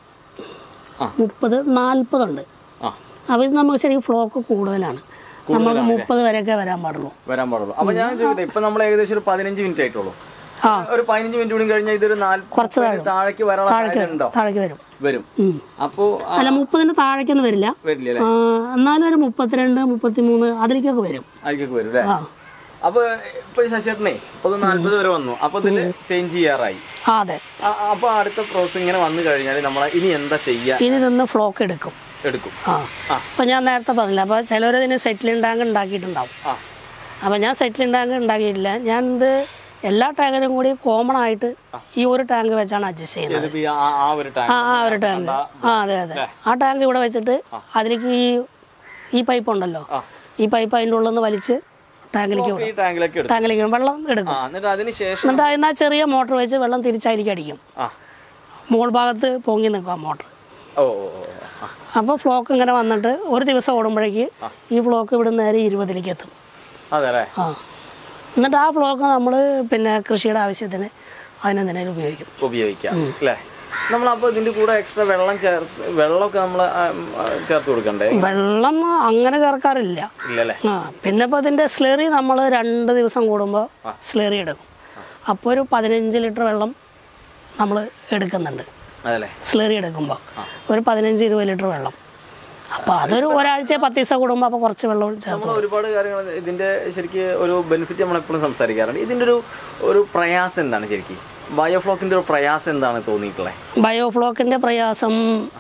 മുപ്പത് നാൽപ്പതുണ്ട്
ആ
അപ്പോൾ ഇത് നമുക്ക് ശരിക്കും ഫ്ലോക്ക് കൂടുതലാണ് നമുക്ക് മുപ്പത് വരെയൊക്കെ വരാൻ പാടുള്ളൂ
വരാൻ പാടുള്ളൂ അപ്പൊ ഞാൻ ചോദിക്കട്ടെ ഇപ്പൊ നമ്മൾ ഏകദേശം ഒരു പതിനഞ്ച് മിനിറ്റ് ആയിട്ടുള്ളൂ
ആ
ഒരു പതിനഞ്ച് മിനിറ്റ് കൂടി കഴിഞ്ഞാൽ ഇതൊരു
കുറച്ച്
നാല് താഴേക്ക് വരാനുള്ള സാധ്യത ഉണ്ടോ
താഴേക്ക് വരും
വരും
ഉം.
അപ്പോ ആ,
അല്ല മുപ്പതിന് താഴേക്കൊന്നും വരില്ല
വരില്ല അല്ലേ
ആ, എന്നാലും ഒരു മുപ്പത്തിരണ്ട് മുപ്പത്തിമൂന്ന് അതിലേക്കൊക്കെ വരും
അതിലേക്ക് വരും അല്ലേ
ആ
അപ്പൊ ഇപ്പൊ ശശിയേട്ടനെ ഇപ്പൊ നാല്പത് വരെ വന്നു അപ്പൊ ഇതില് ചേഞ്ച് ചെയ്യാറായി
ആ അതെ
ആ, അപ്പൊ അടുത്ത പ്രോസസ് ഇങ്ങനെ വന്നു കഴിഞ്ഞാൽ നമ്മൾ ഇനി എന്താ ചെയ്യാ
ഇനി ഇതൊന്ന് ഫ്ലോക്ക് എടുക്കും
എടുക്കും
ആ അപ്പം ഞാൻ നേരത്തെ പറഞ്ഞില്ല അപ്പോൾ ചിലവരതിന് സെറ്റിലിംഗ് ടാങ്ക് ഉണ്ടാക്കിയിട്ടുണ്ടാവും
ആ
അപ്പം ഞാൻ സെറ്റിലിംഗ് ടാങ്ക് ഉണ്ടാക്കിയിട്ടില്ല ഞാൻ ഇത് എല്ലാ ടാങ്കിലും കൂടി കോമൺ ആയിട്ട് ഈ ഒരു ടാങ്ക് വെച്ചാണ് അഡ്ജസ്റ്റ് ചെയ്യുന്നത്
ഇതിപ്പോ ഈ ആ- ആ ഒരു ടാങ്ക്
ആ ആ ഒരു ടാങ്ക് ആ അതെ അതെ ആ ടാങ്ക് ഇവിടെ വെച്ചിട്ട് അതിലേക്ക് ഈ ഈ പൈപ്പ് ഉണ്ടല്ലോ ഈ പൈപ്പ് അതിൻ്റെ ഉള്ളിൽ നിന്ന് വലിച്ച് ടാങ്കിലേക്ക് വിടും
ഈ ടാങ്കിലേക്ക് എടുക്കും
ടാങ്കിലേക്ക് വിടും വെള്ളം എടുക്കും
ആ എന്നിട്ട് അതിന് ശേഷം
എന്നിട്ട് അതിന് ആ ചെറിയ മോട്ടർ വെച്ച് വെള്ളം തിരിച്ചതിലേക്ക് അടിക്കും
ആ
മുകൾ ഭാഗത്ത് പൊങ്ങി നിൽക്കും ആ മോട്ടർ
ഓ ഓ ഓ, ആ.
അപ്പോൾ ഫ്ലോക്ക് ഇങ്ങനെ വന്നിട്ട് ഒരു ദിവസം ഓടുമ്പോഴേക്ക് ഈ ഫ്ലോക്ക് ഇവിടെ നേരെ ഇരുപതിലേക്ക് എത്തും
അതെ അല്ലേ
ആ എന്നിട്ട് ആ ഫ്ലോക്ക് നമ്മൾ പിന്നെ കൃഷിയുടെ ആവശ്യത്തിന് അതിനെന്തിനേലും ഉപയോഗിക്കും
ഉപയോഗിക്കാം അല്ലേ നമ്മളപ്പോ ഇതിന്റെ കൂടെ എക്സ്ട്രാ വെള്ളം ചേർത്ത് വെള്ളമൊക്കെ നമ്മൾ ചേർത്ത് കൊടുക്കണ്ടേ
വെള്ളം അങ്ങനെ ചേർക്കാറില്ല
ഇല്ലല്ലേ
ആ പിന്നെ ഇപ്പോൾ ഇതിൻ്റെ സ്ലെറി നമ്മൾ രണ്ട് ദിവസം കൂടുമ്പോൾ സ്ലെറി എടുക്കും അപ്പോൾ ഒരു പതിനഞ്ച് ലിറ്റർ വെള്ളം നമ്മൾ എടുക്കുന്നുണ്ട്
അതല്ലേ
സ്ലെറി എടുക്കുമ്പോൾ ഒരു പതിനഞ്ച് ഇരുപത് ലിറ്റർ വെള്ളം അപ്പോൾ അതൊരു ഒരാഴ്ച പത്ത് ദിവസം കൂടുമ്പോൾ അപ്പോൾ കുറച്ച് വെള്ളം ചേർത്ത്
നമ്മൾ ഒരുപാട് കാര്യങ്ങൾ ഇതിന്റെ ശരിക്ക് ഒരു ബെനിഫിറ്റ് നമ്മൾ എപ്പോഴും സംസാരിക്കാറുണ്ട് ഇതിന്റെ ഒരു ഒരു പ്രയാസം എന്താണ് ശരിക്കും ബയോഫ്ലോക്കിന്റെ ഒരു പ്രയാസം എന്താണ് തോന്നിയിട്ടുള്ളത്
ബയോഫ്ലോക്കിൻ്റെ പ്രയാസം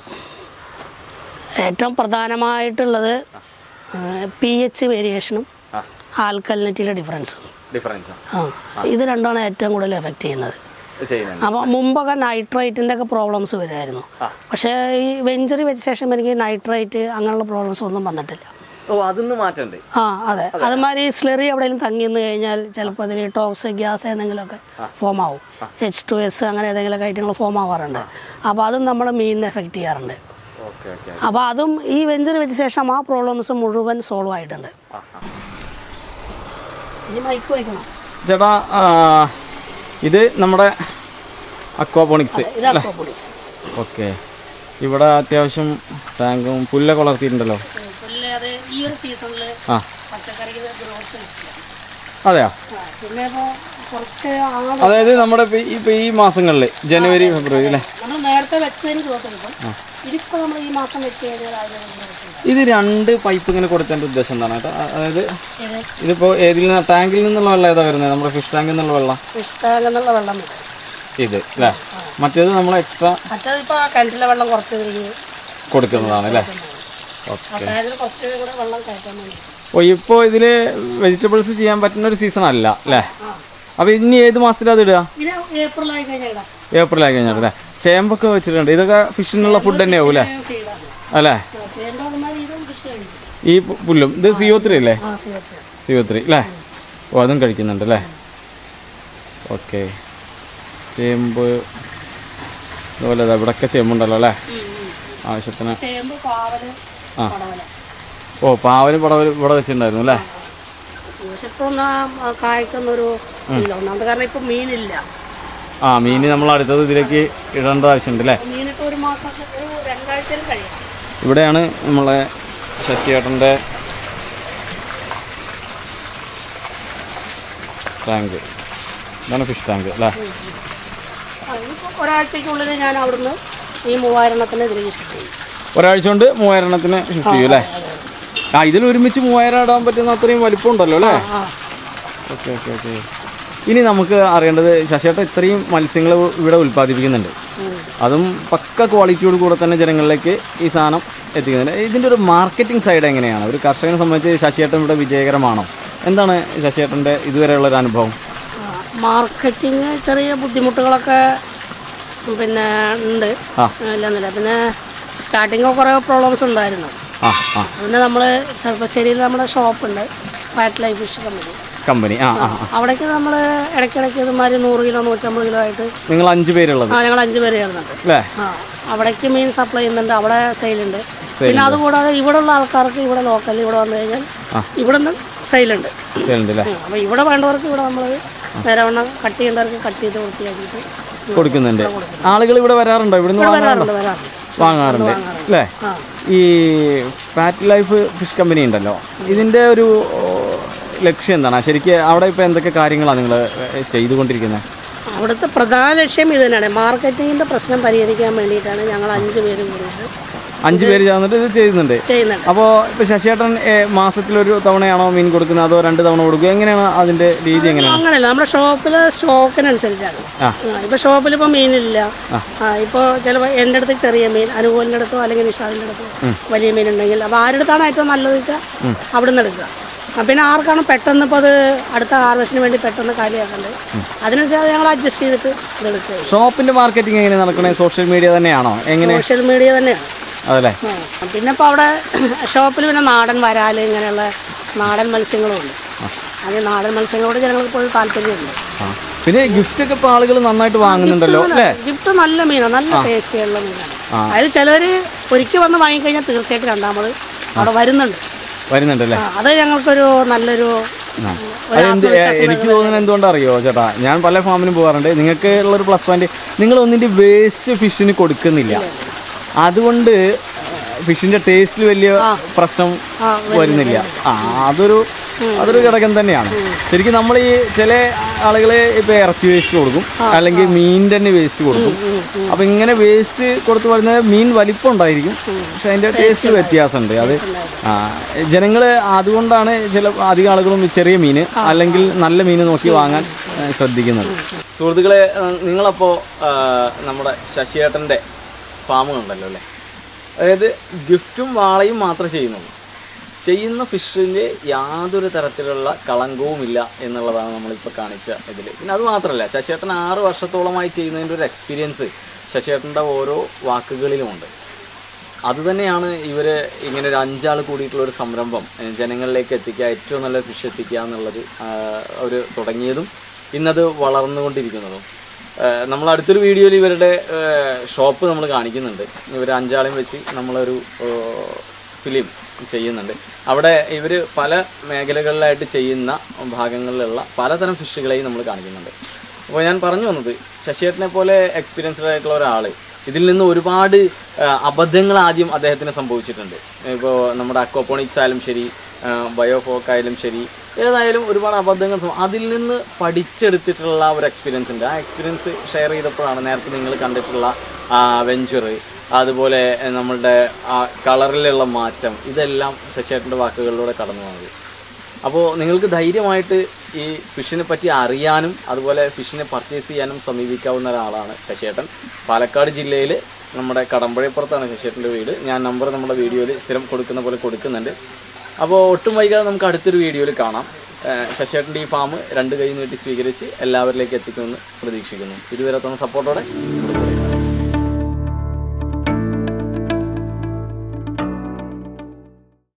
ഏറ്റവും പ്രധാനമായിട്ടുള്ളത് പി എച്ച് വേരിയേഷനും
ആ
ആൽക്കലിനിറ്റിയിലെ ഡിഫറൻസും
ഡിഫറൻസ്
ആ ഇത് രണ്ടാണ് ഏറ്റവും കൂടുതൽ എഫക്റ്റ് ചെയ്യുന്നത്
ചെയ്യുന്നുണ്ട്
അപ്പോൾ മുമ്പൊക്കെ നൈട്രൈറ്റിൻ്റെ ഒക്കെ പ്രോബ്ലംസ് വരുമായിരുന്നു
ആ.
പക്ഷേ ഈ വെഞ്ചറി വെച്ച ശേഷം എനിക്ക് നൈട്രൈറ്റ് അങ്ങനെയുള്ള പ്രോബ്ലംസ് ഒന്നും വന്നിട്ടില്ല
ഓ അതിന്ന് മാറ്റണ്ട്
ആ അതെ അതുമാതിരി സ്ലെറി എവിടെയെങ്കിലും തങ്ങി നിന്ന് കഴിഞ്ഞാൽ ചിലപ്പോൾ അതിൽ ടോക്സ് ഗ്യാസ് എന്തെങ്കിലുമൊക്കെ ഫോം ആവും എച്ച് ടു എസ് അങ്ങനെ ഏതെങ്കിലുമൊക്കെ ഐറ്റങ്ങൾ ഫോം ആവാറുണ്ട് അപ്പോൾ അതും നമ്മുടെ മീനിനെ എഫക്റ്റ് ചെയ്യാറുണ്ട്
ഓക്കെ ഓക്കെ
അപ്പോൾ അതും ഈ വെഞ്ചർ വെച്ച ശേഷം ആ പ്രോബ്ലംസ് മുഴുവൻ സോൾവ് ആയിട്ടുണ്ട് ഇനി മൈക്ക് വയ്ക്കണം
ചേട്ടാ ആ, ഇത് നമ്മുടെ അക്വാപോണിക്സ്
ഇത് അക്വാപോണിക്സ്
ഓക്കെ ഇവിടെ അത്യാവശ്യം ടാങ്കും പുല്ലൊക്കെ വളർത്തിയിട്ടുണ്ടല്ലോ
പുല്ല് അത് ഈ ഒരു സീസണിൽ
ആ
പച്ചക്കറിക്ക് ഗ്രോത്ത്
അതെയോ
പിന്നെ ഇപ്പോൾ കുറച്ച് ആള്
അതായത് നമ്മുടെ ഇപ്പൊ ഈ- ഇപ്പൊ ഈ മാസങ്ങളിൽ ജനുവരി ഫെബ്രുവരി അല്ലേ
നമ്മൾ നേരത്തെ വെച്ചതിന് ഗ്രോത്ത് കിട്ടും ഇതിപ്പോൾ നമ്മൾ ഈ മാസം വെച്ച് കഴിഞ്ഞാൽ അതിന് ഗ്രോത്ത് കിട്ടും
ഇത് രണ്ട് പൈപ്പ് ഇങ്ങനെ കൊടുത്തതിന്റെ ഉദ്ദേശം എന്താണ് കേട്ടോ അ- അതായത്
ഇത്
ഇതിപ്പോ ഏതിൽ നിന്ന് ടാങ്കിൽ നിന്നുള്ള വെള്ളം ഏതാ വരുന്നത് നമ്മുടെ ഫിഷ് ടാങ്കിൽ നിന്നുള്ള വെള്ളം
ഇഷ്ടമെന്നുള്ള വെള്ളം വരും
ഇത് അല്ലേ മറ്റേത് നമ്മൾ എക്സ്ട്രാ
മറ്റേത് ഇപ്പോൾ കിണറ്റിലെ വെള്ളം കുറച്ച് തിരികെ
കൊടുക്കുന്നതാണ് അല്ലേ ഓക്കെ
അതായത് കുറച്ച് കൂടെ വെള്ളം കയറ്റാൻ വേണ്ടി
ഓ ഇപ്പോൾ ഇതിൽ വെജിറ്റബിൾസ് ചെയ്യാൻ പറ്റുന്ന ഒരു സീസൺ അല്ല അല്ലേ അപ്പോൾ ഇനി ഏത് മാസത്തിലാണ് അത് ഇടുക
ഇത് ഏപ്രിൽ ആയി കഴിഞ്ഞാൽ ഇടാം
ഏപ്രിൽ ആയി കഴിഞ്ഞാൽ അല്ലേ ചേമ്പൊക്കെ വെച്ചിട്ടുണ്ട് ഇതൊക്കെ ഫിഷിനുള്ള ഫുഡ് തന്നെ ആവും അല്ലേ
ഫീഡാണ്
അല്ലേ
ചേണ്ട അതുമാതിരി ഇതും കൃഷി കഴിഞ്ഞു
ഈ പു- പുല്ലും ഇത് സിഒ ത്രീ അല്ലേ
ആ സിവത്ത്
സിഒ ത്രീ അല്ലേ ഓ അതും കഴിക്കുന്നുണ്ട് അല്ലേ ഓക്കെ ചേമ്പ് അതുപോലെ ദാ ഇവിടെയൊക്കെ ചേമ്പുണ്ടല്ലോ അല്ലേ ആവശ്യത്തിന്
ചേമ്പ് പാവല്
ആ.
പടവല
ഓ പാവലും പടവലും ഇവിടെ വെച്ചിട്ടുണ്ടായിരുന്നു അല്ലേ
പക്ഷെ ഇപ്പോൾ ഒന്ന് കായ്ക്കുന്നൊരു ഇല്ല ഒന്നാമത് കാരണം ഇപ്പം മീനില്ല
ആ മീൻ നമ്മൾ അടുത്തത് ഇതിലേക്ക് ഇടേണ്ട ആവശ്യമുണ്ട് അല്ലേ
മീനിട്ട് ഒരു മാസം ഒരു രണ്ടാഴ്ചയിൽ കഴിയും
ഇവിടെയാണ് നമ്മളെ ശശിയേട്ടൻ്റെ ടാങ്ക് ഇതാണ് ഫിഷ് ടാങ്ക് അല്ലേ
ഇപ്പോൾ ഒരാഴ്ചക്കുള്ളിൽ ഞാൻ അവിടുന്ന് ഈ മൂവായിരണത്തിന് ഇതിലേക്ക് ഷിഫ്റ്റ് ചെയ്യും
ഒരാഴ്ച കൊണ്ട് മൂവായിരണ്ണത്തിന് ഷിഫ്റ്റ് ചെയ്യും അല്ലേ ആ ഇതിൽ ഒരുമിച്ച് മൂവായിരം ഇടാൻ പറ്റുന്ന അത്രയും വലിപ്പം ഉണ്ടല്ലോ അല്ലേ
ആ
ഓക്കെ ഓക്കെ ഓക്കെ ഇനി നമുക്ക് അറിയേണ്ടത് ശശിയേട്ടൻ ഇത്രയും മത്സ്യങ്ങൾ ഇവിടെ ഉൽപ്പാദിപ്പിക്കുന്നുണ്ട് അതും പക്ക ക്വാളിറ്റിയോട് കൂടെ തന്നെ ജനങ്ങളിലേക്ക് ഈ സാധനം എത്തിക്കുന്നുണ്ട് ഇതിൻ്റെ ഒരു മാർക്കറ്റിംഗ് സൈഡ് എങ്ങനെയാണ് ഒരു കർഷകനെ സംബന്ധിച്ച് ശശിയേട്ടൻ ഇവിടെ വിജയകരമാണോ എന്താണ് ശശിയേട്ടൻ്റെ ഇതുവരെയുള്ള ഒരു അനുഭവം
മാർക്കറ്റിങ് ചെറിയ ബുദ്ധിമുട്ടുകളൊക്കെ പിന്നെ ഉണ്ട്
ആ.
ഇല്ലെന്നില്ല പിന്നെ സ്റ്റാർട്ടിങ് കുറേ പ്രോബ്ലംസ് ഉണ്ടായിരുന്നു
ആ ആ
പിന്നെ നമ്മൾ ചെറുപ്പശ്ശേരിയിൽ നമ്മുടെ ഷോപ്പുണ്ട് fat life fish company
company ആ ആ ആ.
അവിടേക്ക് നമ്മൾ ഇടയ്ക്കിടയ്ക്ക് ഇതുമാതിരി നൂറ് കിലോ നൂറ്റമ്പത് കിലോ ആയിട്ട്
നിങ്ങൾ അഞ്ച് പേരുള്ളത്
ആ ഞങ്ങൾ അഞ്ച് പേര് ചേർന്നുണ്ട്
അല്ലേ
ആ അവിടേക്ക് മീൻ സപ്ലൈ ചെയ്യുന്നുണ്ട് അവിടെ സെയിലുണ്ട് പിന്നെ അതുകൂടാതെ ഇവിടെയുള്ള ആൾക്കാർക്ക് ഇവിടെ ലോക്കലിൽ ഇവിടെ വന്നു കഴിഞ്ഞാൽ ഇവിടെ നിന്ന് സെയിലുണ്ട്
ശരിയുണ്ട് അല്ലേ
അപ്പോൾ ഇവിടെ വേണ്ടവർക്ക് ഇവിടെ നമ്മൾ നേരവണ്ണം കട്ട് ചെയ്യേണ്ടവർക്ക് കട്ട് ചെയ്ത് വൃത്തിയാക്കിയിട്ട്
കൊടുക്കുന്നുണ്ട് ആളുകൾ ഇവിടെ വരാറുണ്ടോ ഇവിടുന്ന് വാങ്ങാറുണ്ടോ
വരാറുണ്ട് വരാറുണ്ട്
വാങ്ങാറുണ്ട് അല്ലേ
ആ
ഈ ഫാറ്റ് ലൈഫ് ഫിഷ് കമ്പനി ഉണ്ടല്ലോ ഇതിൻ്റെ ഒരു ഓ, ലക്ഷ്യം എന്താണ് ശരിക്കും അവിടെ ഇപ്പോൾ എന്തൊക്കെ കാര്യങ്ങളാണ് നിങ്ങൾ ചെയ്തുകൊണ്ടിരിക്കുന്നത്
അവിടുത്തെ പ്രധാന ലക്ഷ്യം ഇത് തന്നെയാണ് മാർക്കറ്റിങ്ങിൻ്റെ പ്രശ്നം പരിഹരിക്കാൻ വേണ്ടിയിട്ടാണ് ഞങ്ങൾ അഞ്ച് പേരും കൂടിയിട്ട്
അഞ്ച് പേര് ചേർന്നിട്ട് ഇത് ചെയ്യുന്നുണ്ട്
ചെയ്യുന്നുണ്ട്
അപ്പോൾ ഇപ്പോൾ ശശിയേട്ടൻ ഏ, മാസത്തിലൊരു തവണയാണോ മീൻ കൊടുക്കുന്നത് അതോ രണ്ട് തവണ കൊടുക്കുക എങ്ങനെയാണ് അതിൻ്റെ രീതി എങ്ങനെയാണ്
അങ്ങനെയല്ല നമ്മുടെ ഷോപ്പിൽ സ്റ്റോക്കിനനുസരിച്ചാണ്
ആ.
ഇപ്പോൾ ഷോപ്പിൽ ഇപ്പോൾ മീനില്ല ആ ഇപ്പോൾ ചിലപ്പോൾ എൻ്റെ അടുത്ത് ചെറിയ മീൻ അനുകൂലിൻ്റെ അടുത്തോ അല്ലെങ്കിൽ നിഷാദിൻ്റെ അടുത്തോ വലിയ മീൻ ഉണ്ടെങ്കിൽ അപ്പോൾ ആരുടെ അടുത്താണ് ഏറ്റവും നല്ലത് വെച്ചാൽ അവിടെ നിന്ന് എടുക്കുക ആ, പിന്നെ ആർക്കാണ് പെട്ടെന്ന് ഇപ്പോൾ അത് അടുത്ത ഹാർവസ്റ്റിന് വേണ്ടി പെട്ടെന്ന് കാലിയാക്കേണ്ടത് അതിനനുസരിച്ച് ഞങ്ങൾ അഡ്ജസ്റ്റ് ചെയ്തിട്ട് ഇതെടുക്കുക
ഷോപ്പിൻ്റെ മാർക്കറ്റിംഗ് എങ്ങനെ നടക്കണേ സോഷ്യൽ മീഡിയ തന്നെയാണോ എങ്ങനെ
സോഷ്യൽ മീഡിയ തന്നെയാണ്
അതല്ലേ
ആ, പിന്നെ ഇപ്പോൾ അവിടെ ഷോപ്പിൽ പിന്നെ നാടൻ വരാല് ഇങ്ങനെയുള്ള നാടൻ മത്സ്യങ്ങളും ഉണ്ട് അത് നാടൻ മത്സ്യങ്ങളോട് ജനങ്ങൾക്ക് ഇപ്പോൾ താല്പര്യമുണ്ട്
ആ. പിന്നെ ഗിഫ്റ്റ് ഒക്കെ ഇപ്പോൾ ആളുകൾ നന്നായിട്ട് വാങ്ങുന്നുണ്ടല്ലോ അല്ലേ
ഗിഫ്റ്റ് നല്ല മീനാണ് നല്ല ടേസ്റ്റിയുള്ള മീനാണ് അതായത് ചിലർ ഒരിക്കൽ വന്ന് വാങ്ങിക്കഴിഞ്ഞാൽ തീർച്ചയായിട്ടും രണ്ടാമത് അവിടെ വരുന്നുണ്ട്
വരുന്നുണ്ടല്ലേ
ആ, അത് ഞങ്ങൾക്കൊരു നല്ലൊരു
അത് എന്ത് എനിക്ക് തോന്നുന്നത് എന്തുകൊണ്ടാണ് അറിയോ ചേട്ടാ ഞാൻ പല ഫാമിനും പോകാറുണ്ട് നിങ്ങൾക്ക് ഉള്ളൊരു പ്ലസ് പോയിന്റ് നിങ്ങൾ ഒന്നിൻ്റെ വേസ്റ്റ് ഫിഷിന് കൊടുക്കുന്നില്ല അതുകൊണ്ട് ഫിഷിന്റെ ടേസ്റ്റിൽ വലിയ പ്രശ്നം വരുന്നില്ല ആ അതൊരു അതൊരു ഘടകം തന്നെയാണ് ശരിക്കും നമ്മൾ ഈ ചില ആളുകൾ ഇപ്പൊ ഇറച്ചി വേസ്റ്റ് കൊടുക്കും അല്ലെങ്കിൽ മീനിന്റെ തന്നെ വേസ്റ്റ് കൊടുക്കും അപ്പൊ ഇങ്ങനെ വേസ്റ്റ് കൊടുത്ത് വരുന്നത് മീൻ വലിപ്പം ഉണ്ടായിരിക്കും പക്ഷെ അതിന്റെ ടേസ്റ്റ് വ്യത്യാസമുണ്ട് അത് ആ ജനങ്ങൾ അതുകൊണ്ടാണ് ചില അധികം ആളുകളും ഈ ചെറിയ മീൻ അല്ലെങ്കിൽ നല്ല മീൻ നോക്കി വാങ്ങാൻ ആ, ശ്രദ്ധിക്കുന്നത് സുഹൃത്തുക്കളെ നിങ്ങളപ്പോൾ നമ്മുടെ ശശിയേട്ടൻ്റെ ഫാം ഉണ്ടല്ലോ അല്ലേ അതായത് ഗിഫ്റ്റും വാളയും മാത്രമേ ചെയ്യുന്നുള്ളൂ ചെയ്യുന്ന ഫിഷിൽ യാതൊരു തരത്തിലുള്ള കളങ്കവുമില്ല എന്നുള്ളതാണ് നമ്മളിപ്പോൾ കാണിച്ച ഇതിൽ പിന്നെ അത് മാത്രമല്ല ശശിയേട്ടൻ ആറ് വർഷത്തോളമായി ചെയ്യുന്നതിൻ്റെ ഒരു എക്സ്പീരിയൻസ് ശശിയേട്ടൻ്റെ ഓരോ വാക്കുകളിലുമുണ്ട് അതുതന്നെയാണ് ഇവർ ഇങ്ങനെ ഒരു അഞ്ചാൾ കൂടിയിട്ടുള്ള ഒരു സംരംഭം ഏഹ് ജനങ്ങളിലേക്ക് എത്തിക്കുക ഏറ്റവും നല്ല ഫിഷ് എത്തിക്കുക എന്നുള്ളത് അവർ തുടങ്ങിയതും ഇന്നത് വളർന്നുകൊണ്ടിരിക്കുന്നതും ഏഹ് നമ്മൾ അടുത്തൊരു വീഡിയോയിൽ ഇവരുടെ ഷോപ്പ് നമ്മൾ കാണിക്കുന്നുണ്ട് ഇവർ അഞ്ചാളെയും വെച്ച് നമ്മളൊരു ഫിലിം ചെയ്യുന്നുണ്ട് അവിടെ ഇവർ പല മേഖലകളിലായിട്ട് ചെയ്യുന്ന ഭാഗങ്ങളിലുള്ള പലതരം ഫിഷുകളെയും നമ്മൾ കാണിക്കുന്നുണ്ട് അപ്പോൾ ഞാൻ പറഞ്ഞു വന്നത് ശശിയേട്ടനെ പോലെ എക്സ്പീരിയൻസ്ഡ് ആയിട്ടുള്ള ഒരാൾ ഇതിൽ നിന്ന് ഒരുപാട് ആ, അബദ്ധങ്ങൾ ആദ്യം അദ്ദേഹത്തിന് സംഭവിച്ചിട്ടുണ്ട് ഇപ്പോൾ നമ്മുടെ അക്വാപോണിക്സ് ആയാലും ശരി ബയോഫോക്ക് ആയാലും ശരി ഏതായാലും ഒരുപാട് അബദ്ധങ്ങൾ സംഭവം അതിൽ നിന്ന് പഠിച്ചെടുത്തിട്ടുള്ള ഒരു എക്സ്പീരിയൻസ് ഉണ്ട് ആ എക്സ്പീരിയൻസ് ഷെയർ ചെയ്തപ്പോഴാണ് നേരത്തെ നിങ്ങൾ കണ്ടിട്ടുള്ള വെഞ്ചർ അതുപോലെ എഹ്, നമ്മളുടെ ആ കളറിലുള്ള മാറ്റം ഇതെല്ലാം ശശിയേട്ടൻ്റെ വാക്കുകളിലൂടെ കടന്നു വന്നത് അപ്പോൾ നിങ്ങൾക്ക് ധൈര്യമായിട്ട് ഈ ഫിഷിനെ പറ്റി അറിയാനും അതുപോലെ ഫിഷിനെ പർച്ചേസ് ചെയ്യാനും സമീപിക്കാവുന്ന ഒരാളാണ് ശശിയേട്ടൻ പാലക്കാട് ജില്ലയിൽ നമ്മുടെ കടമ്പഴപ്പുറത്താണ് ശശിയേട്ടൻ്റെ വീട് ഞാൻ നമ്പർ നമ്മുടെ വീഡിയോയിൽ സ്ഥിരം കൊടുക്കുന്ന പോലെ കൊടുക്കുന്നുണ്ട് അപ്പോൾ ഒട്ടും വൈകാതെ നമുക്ക് അടുത്തൊരു വീഡിയോയിൽ കാണാം ഏഹ് ശശിയേട്ടൻ്റെ ഈ ഫാം രണ്ട് കൈ നീട്ടി സ്വീകരിച്ച് എല്ലാവരിലേക്ക് എത്തിക്കുമെന്ന് പ്രതീക്ഷിക്കുന്നു ഇതുവരെ തന്ന സപ്പോർട്ടോടെ